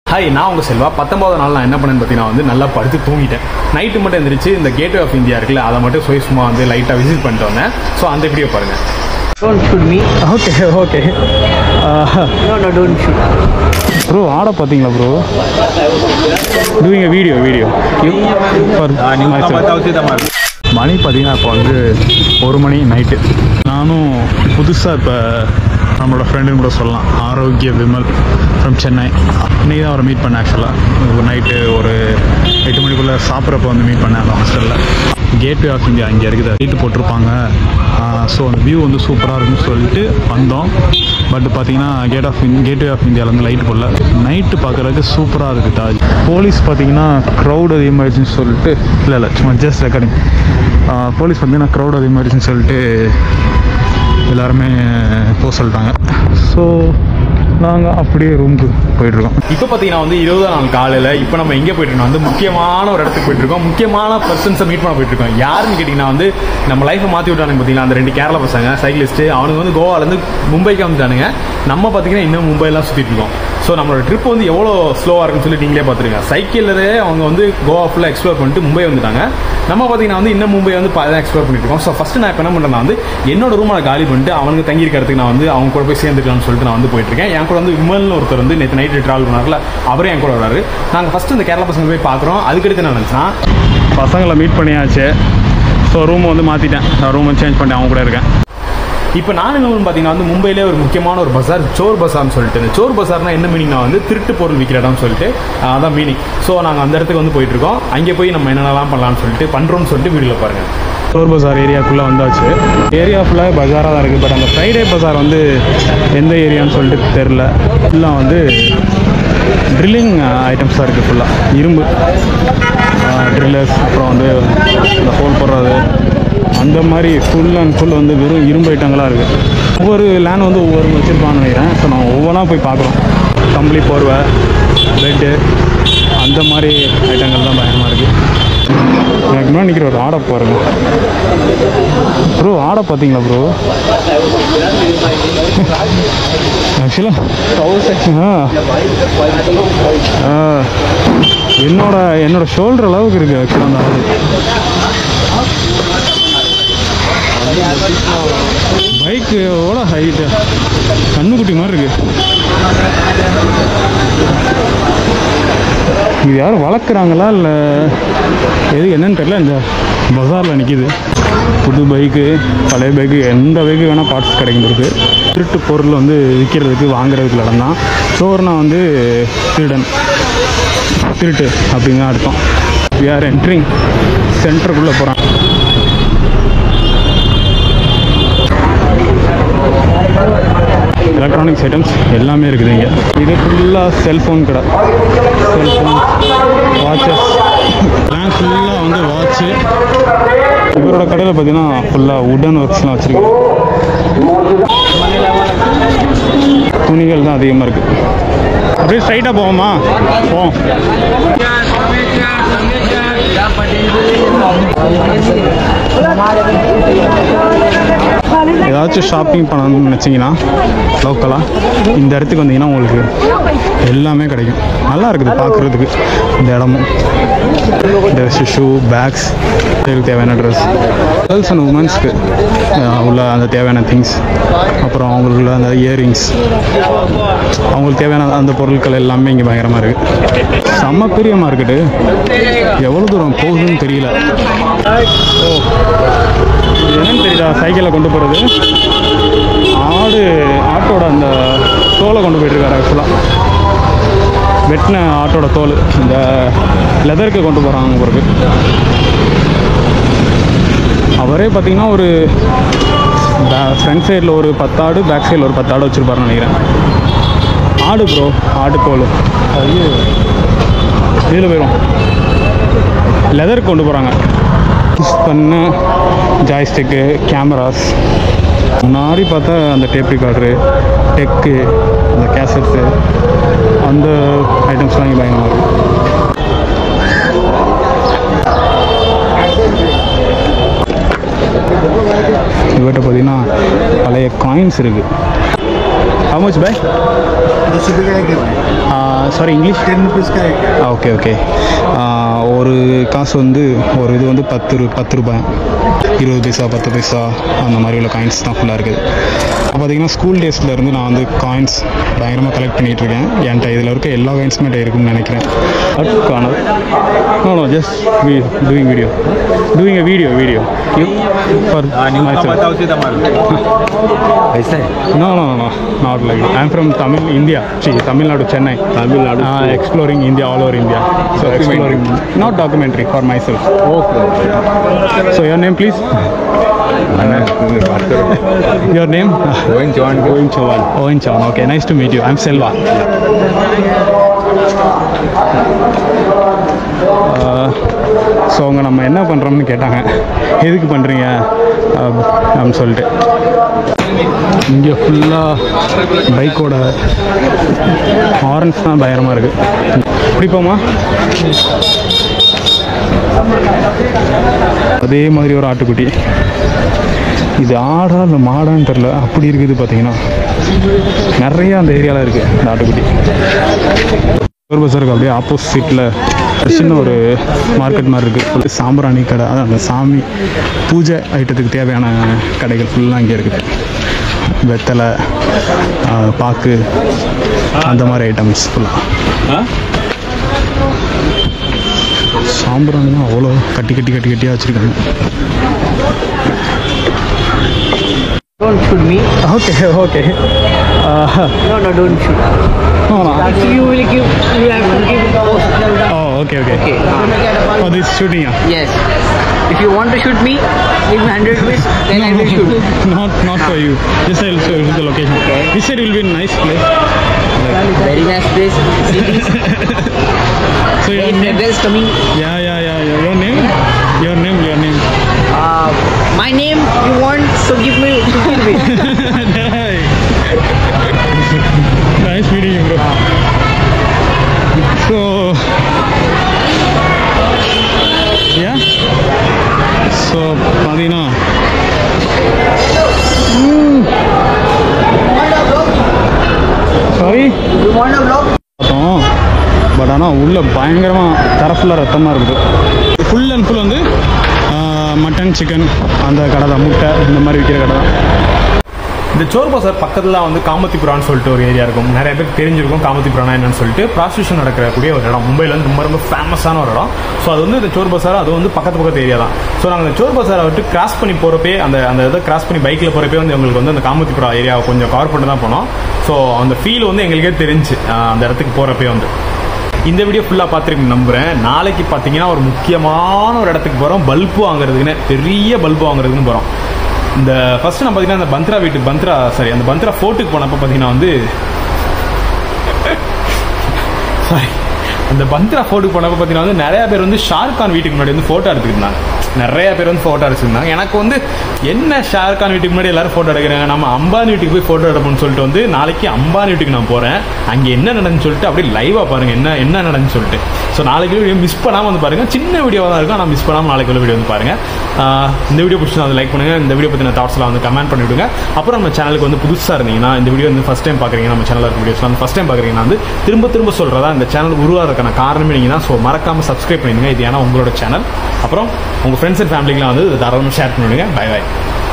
Hi நான் உங்கள் செல்வா பத்தொன்பது நாள் நான் என்ன பண்ணேன்னு பார்த்தீங்கன்னா வந்து நல்லா படுத்து தூங்கிட்டேன் நைட்டு மட்டும் எந்திரிச்சு இந்த கேட்வே ஆஃப் இந்தியா இருக்குல்ல அதை மட்டும் சுய சும்மா வந்து லைட்டாக விசிட் பண்ணிட்டு வந்தேன் ஸோ அந்த வீடியோ பாருங்கள் Don't shoot me. Okay okay No, no, don't shoot. Bro ஆட பார்த்தீங்களா ப்ரோ டூயிங் வீடியோ வீடியோ மணி பார்த்தீங்கன்னா இப்போ வந்து ஒரு மணி நைட்டு நானும் புதுசாக இப்போ நம்மளோட ஃப்ரெண்டுன்னு கூட சொல்லலாம் ஆரோக்கிய விமல் ஃப்ரம் சென்னை இன்னைக்கு தான் அவரை மீட் பண்ணேன் ஆக்சுவலாக நைட்டு ஒரு எட்டு மணிக்குள்ளே சாப்பிட்றப்ப வந்து மீட் பண்ணேன் அந்த ஹாஸ்டலில் கேட்வே ஆஃப் இந்தியா இங்கே இருக்குது லைட்டு போட்டிருப்பாங்க ஸோ அந்த வியூ வந்து சூப்பராக இருக்குன்னு சொல்லிட்டு வந்தோம் பட் பார்த்தீங்கன்னா கேட் ஆஃப் கேட்வே ஆஃப் இந்தியாவில் வந்து லைட் போடல நைட்டு பார்க்குறதுக்கு சூப்பராக இருக்குது தாஜ் போலீஸ் பார்த்தீங்கன்னா க்ரௌட் அதிகமாகிடுச்சுன்னு சொல்லிட்டு இல்லை இல்லை சும்மா ஜஸ்ட் ரெக்கார்டிங் போலீஸ் பார்த்தீங்கன்னா க்ரௌட் அதிகமாகிடுச்சுன்னு சொல்லிட்டு எல்லாருமே போக சொல்லிட்டாங்க ஸோ நாங்கள் அப்படியே ரூமுக்கு போயிட்டுருக்கோம் இப்போ பார்த்தீங்கன்னா வந்து இருபதாம் நாள் காலையில் இப்போ நம்ம எங்கே போயிட்டுருக்கோம் வந்து முக்கியமான ஒரு இடத்துக்கு போயிட்டுருக்கோம் முக்கியமான பர்சன்ஸை மீட் பண்ண போயிட்டுருக்கோம் யாருன்னு கேட்டிங்கன்னா வந்து நம்ம லைஃப்பை மாற்றி விட்டானுங்க பார்த்தீங்கன்னா அந்த ரெண்டு கேரளா பசங்க சைக்கிளிஸ்ட்டு அவனுங்க வந்து கோவாலேருந்து மும்பைக்கு வந்துட்டானுங்க நம்ம பார்த்தீங்கன்னா இன்னும் மும்பைலாம் சுற்றிட்டு இருக்கோம் ஸோ நம்மளோட ட்ரிப் வந்து எவ்வளோ ஸ்லோவாக இருக்குன்னு சொல்லி நீங்களே பார்த்துருங்க சைக்கிள்லே அவங்க வந்து கோவா ஃபுல்லாக எக்ஸ்ப்ளோர் பண்ணிட்டு மும்பை வந்துட்டாங்க நம்ம பார்த்தீங்கன்னா வந்து இன்னும் மும்பை வந்து பாதி எக்ஸ்ப்ளோர் பண்ணிட்டு இருக்கோம் ஸோ ஃபஸ்ட்டு நான் இப்போ என்ன பண்ணுறேன்னா வந்து என்னோட ரூமை காலி பண்ணிட்டு அவனுக்கு தங்கியிருக்க இடத்துக்கு நான் வந்து அவங்க கூட போய் சேர்ந்துக்கலாம்னு சொல்லிட்டு நான் வந்து போயிட்டு இருக்கேன் என் கூட வந்து விமல்னு ஒருத்தர் வந்து நேற்று நைட்டு ட்ராவல் பண்ணார்ல அவரே என் கூட வராரு நாங்கள் ஃபஸ்ட்டு இந்த கேரளா பசங்க போய் பார்க்குறோம் அதுக்கடுத்து என்ன நினச்சேன்னா பசங்களை மீட் பண்ணியாச்சு ஸோ ரூம் வந்து மாற்றிட்டேன் ரூம் சேஞ்ச் பண்ணி அவங்க கூட இருக்கேன் இப்போ நான் என்ன பார்த்தீங்கன்னா வந்து மும்பையிலே ஒரு முக்கியமான ஒரு பஸார் சோர் பஸார்னு சொல்லிட்டு இந்த சோர் பஸார்னா என்ன மீனிங்னா வந்து திருட்டு பொருள் விற்கிற இடம்னு சொல்லிட்டு ஆஹ், அதான் மீனிங் ஸோ நாங்கள் அந்த இடத்துக்கு வந்து போயிட்டு இருக்கோம் அங்கே போய் நம்ம என்னென்னலாம் பண்ணலாம்னு சொல்லிட்டு பண்ணுறோம்னு சொல்லிட்டு வீடியோவில் பாருங்க சோர் பஸார் ஏரியாக்குள்ளே வந்தாச்சு ஏரியா ஃபுல்லாக பஜாராக தான் இருக்குது பட் அந்த ஃப்ரைடே பஸார் வந்து எந்த ஏரியான்னு சொல்லிட்டு தெரில ஃபுல்லாக வந்து ட்ரில்லிங் ஐட்டம்ஸாக இருக்குது ஃபுல்லாக இரும்பு ட்ரில்லர்ஸ் அப்புறம் வந்து இந்த ஹோல் போடுறது அந்த மாதிரி ஃபுல் அண்ட் ஃபுல் வந்து வெறும் இரும்பு ஐட்டங்களாக இருக்குது ஒவ்வொரு லேண்ட் வந்து ஒவ்வொரு வச்சுருப்பான்னு நினைக்கிறேன் ஸோ நான் ஒவ்வொன்றா போய் பார்க்குறோம் கம்பளி போர்வை பெட்டு அந்த மாதிரி ஐட்டங்கள் தான் பயங்கரமாக இருக்குது எனக்கு முன்னாடி நிற்கிற ஒரு ஆடை பாருங்க ப்ரோ ஆடை பார்த்தீங்களா ப்ரோ ஆக்சுவலாக ஆ என்னோட என்னோட ஷோல்டர் அளவுக்கு இருக்கு ஆக்சுவலாக அந்த ஆடு பைக்கோட ஹைட்டு கண்ணுக்குட்டி மாதிரி இருக்கு இது யாரும் வளர்க்குறாங்களா இல்லை எது என்னன்னு தெரியல இந்த பஜாரில் நிற்கிது புது பைக்கு பழைய பைக்கு எந்த பைக்கு வேணால் பார்ட்ஸ் கிடைக்கும் இருக்கு திருட்டு பொருள் வந்து விற்கிறதுக்கு வாங்குறதுக்கு இடம் தான் சோர்னா வந்து திருடன் திருட்டு அப்படிங்கிற அர்த்தம் வி ஆர் என்ட்ரிங் சென்டருக்குள்ளே போகிறான் எலக்ட்ரானிக்ஸ் ஐட்டம்ஸ் எல்லாமே இருக்குது இங்கே இது ஃபுல்லாக செல்ஃபோன் கடை செல்ஃபோன் வாட்சஸ் எல்லாம் ஃபுல்லாக வந்து வாட்ச்சு இவரோட கடையில் பார்த்தீங்கன்னா ஃபுல்லாக உடன் ஒர்க்ஸ்லாம் வச்சுருக்கு துணிகள் தான் அதிகமாக இருக்குது அப்படியே ஸ்ட்ரைட்டாக போவோமா போவோம் ஏதாச்சும் ஷாப்பிங் பண்ணணும்னு நினச்சிங்கன்னா லோக்கலாக இந்த இடத்துக்கு வந்தீங்கன்னா உங்களுக்கு எல்லாமே கிடைக்கும் நல்லா இருக்குது பார்க்குறதுக்கு இந்த இடமும் ட்ரெஸ்ஸு ஷூ பேக்ஸ் இதுக்கு தேவையான ட்ரெஸ் கேர்ள்ஸ் அண்ட் உமன்ஸ்க்கு உள்ள அந்த தேவையான திங்ஸ் அப்புறம் அவங்களுக்குள்ள அந்த இயரிங்ஸ் அவங்களுக்கு தேவையான அந்த பொருட்கள் எல்லாமே இங்கே பயங்கரமாக இருக்குது செம்ம பெரிய மார்க்கெட்டு எவ்வளோ தூரம் போகுதுன்னு தெரியல ஓ இது என்னன்னு தெரியல சைக்கிளில் கொண்டு போகிறது ஆடு ஆட்டோட அந்த தோலை கொண்டு போயிட்டுருக்காரு ஆக்சுவலாக வெட்டின ஆட்டோட தோல் இந்த லெதருக்கு கொண்டு போகிறாங்க பிறகு அவரே பார்த்தீங்கன்னா ஒரு ஃப்ரண்ட் சைடில் ஒரு பத்து ஆடு பேக் சைடில் ஒரு பத்து ஆடு வச்சுருப்பாருன்னு நினைக்கிறேன் ஆடு ப்ரோ ஆடு தோல் ஐயோ இதில் போயிடும் லெதருக்கு கொண்டு போகிறாங்க யூஸ் பண்ண ஜாய்ஸ்டிக்கு கேமராஸ் முன்னாடி பார்த்தா அந்த டேப் ரிகார்டரு டெக்கு அந்த கேசட்ஸு அந்த ஐட்டம்ஸ்லாம் இங்கே பயங்கரமாக இருக்கும் இவர்கிட்ட பார்த்தீங்கன்னா பழைய காயின்ஸ் இருக்குது how much buy दस रुपये का एक है சாரி இங்கிலீஷ் टेन रुपीज़ का एक है ஓகே ஓகே ஒரு காசு வந்து ஒரு இது வந்து பத்து ரூ பத்து ரூபாய் இருபது பைசா பத்து பைசா அந்த மாதிரி உள்ள காயின்ஸ் தான் ஃபுல்லாக இருக்குது இப்போ பார்த்தீங்கன்னா ஸ்கூல் டேஸில் இருந்து நான் வந்து காயின்ஸ் பயங்கரமாக கலெக்ட் பண்ணிகிட்டு இருக்கேன் என்கிட்ட இதில் இருக்க எல்லா காயின்ஸுமே என்கிட்ட இருக்கும்னு நினைக்கிறேன் பட் காணல் no no just we doing video doing uh video video you for ऐसा है No, no, no, no, not like that. I'm from Tamil, India. See, Tamil Nadu, Chennai. Tamil Nadu. Uh, exploring India, all over India. So exploring, not documentary for myself. Okay So your name, please. Your name? Going John Owen Chavan. Owen Chavan. Okay, nice to meet you. I'm Selva. So அவங்க நம்ம என்ன பண்ணுறோம்னு கேட்டாங்க எதுக்கு பண்ணுறீங்க அப்படின்னு சொல்லிட்டு இங்கே ஃபுல்லாக பைக்கோட ஹாரன்ஸ் தான் பயங்கரமாக இருக்குது பிடிப்போமா அதே மாதிரி ஒரு ஆட்டுக்குட்டி இது ஆடா இல்லை மாடான்னு தெரில அப்படி இருக்குது பார்த்தீங்கன்னா நிறைய அந்த ஏரியாவில் இருக்குது இந்த ஆட்டுக்குட்டி ஒரு பஸ்ஸருக்கு அப்படியே ஆப்போசிட்டில் சின்ன ஒரு மார்க்கெட் மாதிரி இருக்குது சாம்பிராணி கடை அதான் அந்த சாமி பூஜை ஐட்டத்துக்கு தேவையான கடைகள் ஃபுல்லாக இங்கே இருக்குது வெத்தலை ஆ, பாக்கு அந்த மாதிரி ஐட்டம்ஸ் ஃபுல்லாக சாம்பிராணிலாம் அவ்வளோ கட்டி கட்டி கட்டி கட்டியாக வச்சுருக்காங்க Don't shoot me. Okay okay No, no, don't shoot. If you will give, you have to give post. Oh okay okay Okay. Oh this ஷூட்டிங்கா Yes. If you want to shoot me, give me 100 rupees, then I will shoot. not not for you. Just I'll show you the location. Okay. This side will be a nice place. Very nice place. Cities. So your And name? girls coming. Yeah, yeah, yeah, yeah. Your name? Your name, your name. Uh, my name you want, so give me 50 rupees. Hey. nice meeting you, bro. So, yeah. So, பார்த்தீங்கன்னா sorry you want a vlog? பார்த்தோம் but ஆனால் உள்ள பயங்கரமாக தர ஃபுல்லாக ரத்தமாக இருக்குது full and full வந்து மட்டன் சிக்கன் அந்த கடை தான் முட்டை இந்த மாதிரி விற்கிற கடை தான் இந்த சோர் பசார் பக்கத்தில் வந்து காமத்திபுரான்னு சொல்லிட்டு ஒரு ஏரியா இருக்கும் நிறைய பேருக்கு தெரிஞ்சிருக்கும் காமத்திபுரானா என்னன்னு சொல்லிட்டு ப்ராஸ்டியூஷன் நடக்கக்கூடிய ஒரு இடம் மும்பையில் வந்து ரொம்ப ரொம்ப ஃபேமஸான ஒரு இடம் ஸோ அது வந்து இந்த சோர் பசார் அது வந்து பக்கத்து பக்கத்து ஏரியா தான் ஸோ நாங்கள் இந்த சோர் பசாரை விட்டு கிராஸ் பண்ணி போகிறப்பே அந்த அந்த இதை கிராஸ் பண்ணி பைக்கில் போகிறப்பே வந்து எங்களுக்கு வந்து அந்த காமத்திபுரா ஏரியாவை கொஞ்சம் கவர் பண்ணி தான் போனோம் ஸோ அந்த ஃபீல் வந்து எங்களுக்கே தெரிஞ்சு அந்த இடத்துக்கு போகிறப்பே வந்து இந்த வீடியோ ஃபுல்லாக பார்த்துருக்கீங்க நம்புறேன் நாளைக்கு பார்த்தீங்கன்னா ஒரு முக்கியமான ஒரு இடத்துக்கு போகிறோம் பல்பு வாங்குறதுக்குன்னு பெரிய பல்பு வாங்குறதுக்குன்னு போகிறோம் இந்த ஃபர்ஸ்ட் நான் பார்த்தீங்கன்னா அந்த பந்த்ரா வீட்டு பந்த்ரா சாரி அந்த பந்த்ரா ஃபோர்ட்டுக்கு போனப்போ பார்த்தீங்கன்னா வந்து சாரி அந்த பந்த்ரா ஃபோர்ட்டுக்கு போனப்போ பார்த்தீங்கன்னா வந்து நிறைய பேர் வந்து ஷாருக் கான் வீட்டுக்கு முன்னாடி வந்து ஃபோட்டோ எடுத்துக்கிட்டாங்க நிறைய பேர் வந்து ஃபோட்டோ எடுத்துருந்தாங்க எனக்கு வந்து என்ன ஷாருக் கான் வீட்டுக்கு முன்னாடி எல்லாரும் ஃபோட்டோ எடுக்கிறாங்க நம்ம அம்பானி வீட்டுக்கு போய் ஃபோட்டோ எடுப்போம்னு சொல்லிட்டு வந்து நாளைக்கு அம்பானி வீட்டுக்கு நான் போகிறேன் அங்கே என்ன நடந்துன்னு சொல்லிட்டு அப்படியே லைவாக பாருங்க என்ன என்ன நடந்துன்னு சொல்லிட்டு ஸோ நாளைக்கு வீடியோ மிஸ் பண்ணாமல் வந்து பாருங்க சின்ன வீடியோவாக தான் இருக்கும் ஆனால் மிஸ் பண்ணாமல் நாளைக்கு உள்ள வீடியோ வந்து பாருங்க ஆஹ் இந்த வீடியோ பிடிச்சி வந்து லைக் பண்ணுங்க இந்த வீடியோ பற்றின தாட்ஸ்லாம் வந்து கமெண்ட் பண்ணி விடுங்க அப்புறம் நம்ம சேனலுக்கு வந்து புதுசாக இருந்தீங்கன்னா இந்த வீடியோ வந்து ஃபஸ்ட் டைம் பார்க்குறீங்க நம்ம சேனலில் இருக்க வீடியோஸ் வந்து ஃபஸ்ட் டைம் பார்க்குறீங்கன்னா வந்து திரும்ப திரும்ப சொல்கிறதா இந்த சேனல் உருவாகிறதுக்கான காரணமே நீங்கள் தான் ஸோ மறக்காமல் சப்ஸ்கிரைப் பண்ணிடுங்க இது ஏன்னா உங்களோட சேனல் அப்புறம் உங்கள் ஃப்ரெண்ட்ஸ் அண்ட் ஃபேமிலிக்கெலாம் வந்து இதை தாராளமாக ஷேர் பண்ணிவிடுங்க பை பை